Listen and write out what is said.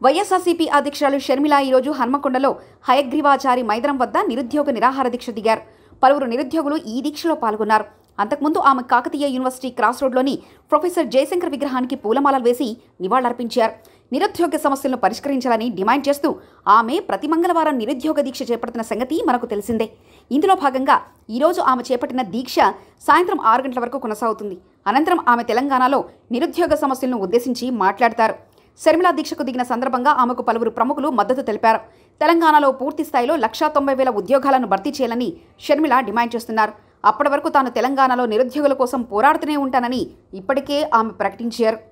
వైఎస్ఆర్సీపీ అధ్యక్షురాలు షర్మిల ఈరోజు హన్మకొండలో హయగ్రీవాచారి మైదానం వద్ద నిరుద్యోగ నిరాహార దీక్ష దిగారు పలువురు నిరుద్యోగులు ఈ దీక్షలో పాల్గొన్నారు అంతకుముందు ఆమె కాకతీయ యూనివర్సిటీ క్రాస్ రోడ్లోని ప్రొఫెసర్ జయశంకర్ విగ్రహానికి పూలమాలలు వేసి నివాళులర్పించారు నిరుద్యోగ సమస్యలను పరిష్కరించాలని డిమాండ్ చేస్తూ ఆమె ప్రతి మంగళవారం నిరుద్యోగ దీక్ష చేపడుతున్న సంగతి మనకు తెలిసిందే ఇందులో భాగంగా ఈరోజు ఆమె చేపట్టిన దీక్ష సాయంత్రం ఆరు గంటల వరకు కొనసాగుతుంది అనంతరం ఆమె తెలంగాణలో నిరుద్యోగ సమస్యలను ఉద్దేశించి మాట్లాడతారు శర్మిల దీక్షకు దిగిన సందర్భంగా ఆమెకు పలువురు ప్రముఖులు మద్దతు తెలిపారు తెలంగాణలో పూర్తి స్థాయిలో లక్షా తొంభై వేల ఉద్యోగాలను భర్తీ చేయాలని షర్మిల డిమాండ్ చేస్తున్నారు అప్పటి వరకు తాను తెలంగాణలో నిరుద్యోగుల కోసం పోరాడుతూనే ఉంటానని ఇప్పటికే ఆమె ప్రకటించారు